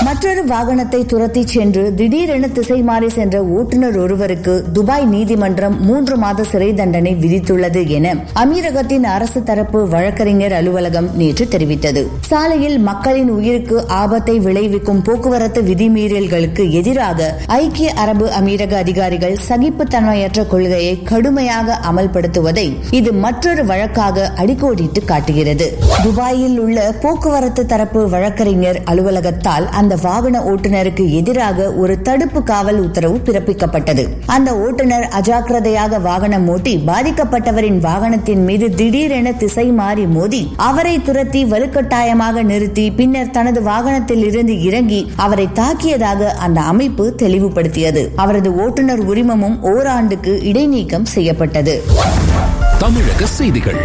மற்றொரு வாகனத்தை துரத்தி சென்று திடீரென திசை மாறி சென்ற ஓட்டுநர் ஒருவருக்கு துபாய் நீதிமன்றம் மூன்று மாத சிறை தண்டனை விதித்துள்ளது என அமீரகத்தின் அரசு தரப்பு வழக்கறிஞர் அலுவலகம் நேற்று தெரிவித்தது சாலையில் மக்களின் உயிருக்கு ஆபத்தை விளைவிக்கும் போக்குவரத்து விதிமீறல்களுக்கு எதிராக ஐக்கிய அரபு அமீரக அதிகாரிகள் சகிப்புத்தன்மையற்ற கொள்கையை கடுமையாக அமல்படுத்துவதை இது மற்றொரு வழக்காக அடிக்கோடிட்டு காட்டுகிறது துபாயில் உள்ள போக்குவரத்து தரப்பு வழக்கறிஞர் அலுவலகத்தால் அந்த வாகன ஓட்டுநருக்கு எதிராக ஒரு தடுப்பு காவல் உத்தரவு பிறப்பிக்கப்பட்டது அந்த ஓட்டுநர் அஜாக்கிரதையாக வாகனம் ஓட்டி பாதிக்கப்பட்டவரின் வாகனத்தின் மீது திடீரென திசை மாறி மோதி அவரை துரத்தி வலுக்கட்டாயமாக நிறுத்தி பின்னர் தனது வாகனத்தில் இருந்து இறங்கி அவரை தாக்கியதாக அந்த அமைப்பு தெளிவுபடுத்தியது அவரது ஓட்டுநர் உரிமமும் ஓராண்டுக்கு இடைநீக்கம் செய்யப்பட்டது தமிழக செய்திகள்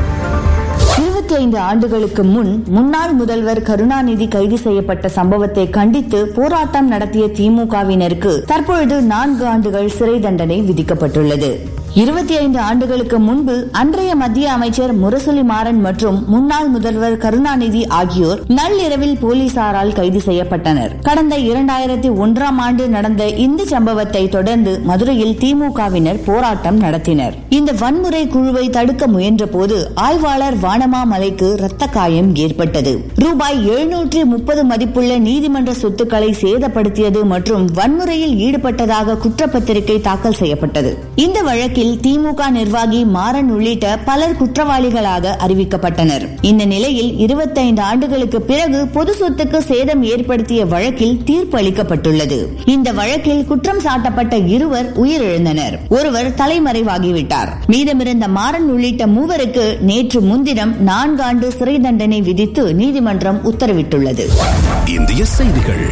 இருபத்தி ஐந்து ஆண்டுகளுக்கு முன் முன்னாள் முதல்வர் கருணாநிதி கைது செய்யப்பட்ட சம்பவத்தை கண்டித்து போராட்டம் நடத்திய திமுகவினருக்கு தற்பொழுது நான்கு ஆண்டுகள் சிறை தண்டனை விதிக்கப்பட்டுள்ளது இருபத்தி ஐந்து ஆண்டுகளுக்கு முன்பு அன்றைய மத்திய அமைச்சர் முரசொலி மாறன் மற்றும் முன்னாள் முதல்வர் கருணாநிதி ஆகியோர் நள்ளிரவில் போலீசாரால் கைது செய்யப்பட்டனர் கடந்த இரண்டாயிரத்தி ஒன்றாம் ஆண்டு நடந்த இந்த சம்பவத்தை தொடர்ந்து மதுரையில் திமுகவினர் போராட்டம் நடத்தினர் இந்த வன்முறை குழுவை தடுக்க முயன்ற போது ஆய்வாளர் வானமாமலைக்கு ரத்த காயம் ஏற்பட்டது ரூபாய் எழுநூற்றி முப்பது மதிப்புள்ள நீதிமன்ற சொத்துக்களை சேதப்படுத்தியது மற்றும் வன்முறையில் ஈடுபட்டதாக குற்றப்பத்திரிகை தாக்கல் செய்யப்பட்டது இந்த வழக்கில் திமுக நிர்வாகி மாறன் உள்ளிட்ட பலர் குற்றவாளிகளாக அறிவிக்கப்பட்டனர் இந்த நிலையில் இருபத்தைந்து ஆண்டுகளுக்கு பிறகு பொது சொத்துக்கு சேதம் ஏற்படுத்திய வழக்கில் தீர்ப்பு அளிக்கப்பட்டுள்ளது இந்த வழக்கில் குற்றம் சாட்டப்பட்ட இருவர் உயிரிழந்தனர் ஒருவர் தலைமறைவாகிவிட்டார் மீதமிருந்த மாறன் உள்ளிட்ட மூவருக்கு நேற்று முன்தினம் நான்காண்டு சிறை தண்டனை விதித்து நீதிமன்றம் உத்தரவிட்டுள்ளது இந்திய செய்திகள்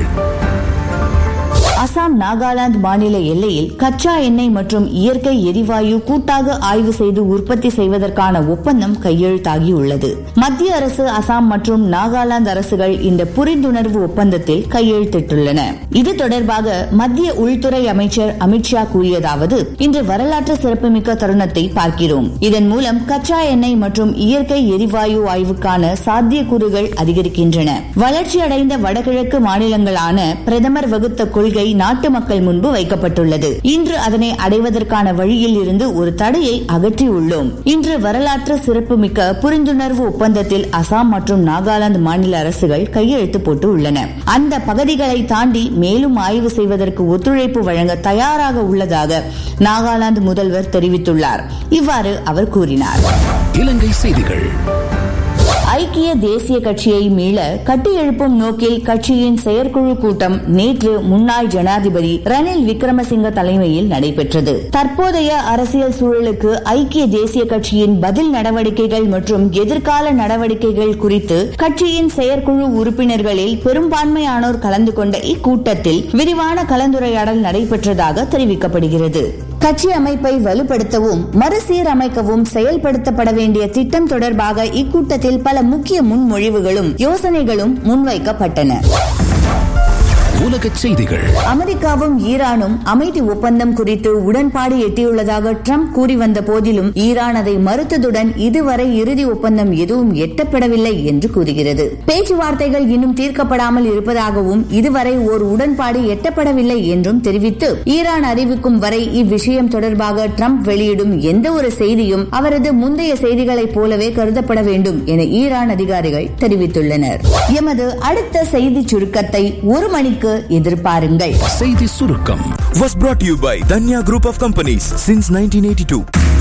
அசாம் நாகாலாந்து மாநில எல்லையில் கச்சா எண்ணெய் மற்றும் இயற்கை எரிவாயு கூட்டாக ஆய்வு செய்து உற்பத்தி செய்வதற்கான ஒப்பந்தம் கையெழுத்தாகியுள்ளது மத்திய அரசு அசாம் மற்றும் நாகாலாந்து அரசுகள் இந்த புரிந்துணர்வு ஒப்பந்தத்தில் கையெழுத்திட்டுள்ளன இது தொடர்பாக மத்திய உள்துறை அமைச்சர் அமித்ஷா கூறியதாவது இன்று வரலாற்று சிறப்புமிக்க தருணத்தை பார்க்கிறோம் இதன் மூலம் கச்சா எண்ணெய் மற்றும் இயற்கை எரிவாயு ஆய்வுக்கான சாத்தியக்கூறுகள் அதிகரிக்கின்றன வளர்ச்சியடைந்த வடகிழக்கு மாநிலங்களான பிரதமர் வகுத்த கொள்கை நாட்டு மக்கள் முன்பு வைக்கப்பட்டுள்ளது இன்று அதனை அடைவதற்கான வழியில் இருந்து ஒரு தடையை அகற்றியுள்ளோம் இன்று வரலாற்று சிறப்புமிக்க புரிந்துணர்வு ஒப்பந்தத்தில் அசாம் மற்றும் நாகாலாந்து மாநில அரசுகள் கையெழுத்து போட்டு உள்ளன அந்த பகுதிகளை தாண்டி மேலும் ஆய்வு செய்வதற்கு ஒத்துழைப்பு வழங்க தயாராக உள்ளதாக நாகாலாந்து முதல்வர் தெரிவித்துள்ளார் இவ்வாறு அவர் கூறினார் இலங்கை செய்திகள் ஐக்கிய தேசிய கட்சியை மீள கட்டியெழுப்பும் நோக்கில் கட்சியின் செயற்குழு கூட்டம் நேற்று முன்னாள் ஜனாதிபதி ரணில் விக்ரமசிங்க தலைமையில் நடைபெற்றது தற்போதைய அரசியல் சூழலுக்கு ஐக்கிய தேசிய கட்சியின் பதில் நடவடிக்கைகள் மற்றும் எதிர்கால நடவடிக்கைகள் குறித்து கட்சியின் செயற்குழு உறுப்பினர்களில் பெரும்பான்மையானோர் கலந்து கொண்ட இக்கூட்டத்தில் விரிவான கலந்துரையாடல் நடைபெற்றதாக தெரிவிக்கப்படுகிறது கட்சி அமைப்பை வலுப்படுத்தவும் மறுசீரமைக்கவும் செயல்படுத்தப்பட வேண்டிய திட்டம் தொடர்பாக இக்கூட்டத்தில் பல முக்கிய முன்மொழிவுகளும் யோசனைகளும் முன்வைக்கப்பட்டன உலக செய்திகள் அமெரிக்காவும் ஈரானும் அமைதி ஒப்பந்தம் குறித்து உடன்பாடு எட்டியுள்ளதாக ட்ரம்ப் கூறி வந்த போதிலும் ஈரான் அதை மறுத்ததுடன் இதுவரை இறுதி ஒப்பந்தம் எதுவும் எட்டப்படவில்லை என்று கூறுகிறது பேச்சுவார்த்தைகள் இன்னும் தீர்க்கப்படாமல் இருப்பதாகவும் இதுவரை ஒரு உடன்பாடு எட்டப்படவில்லை என்றும் தெரிவித்து ஈரான் அறிவிக்கும் வரை இவ்விஷயம் தொடர்பாக ட்ரம்ப் வெளியிடும் எந்த ஒரு செய்தியும் அவரது முந்தைய செய்திகளைப் போலவே கருதப்பட வேண்டும் என ஈரான் அதிகாரிகள் தெரிவித்துள்ளனர் எமது அடுத்த செய்தி சுருக்கத்தை ஒரு மணிக்கு எதிர்பாருங்கள் செய்தி சுருக்கம் was brought to you by Danya Group of Companies since 1982.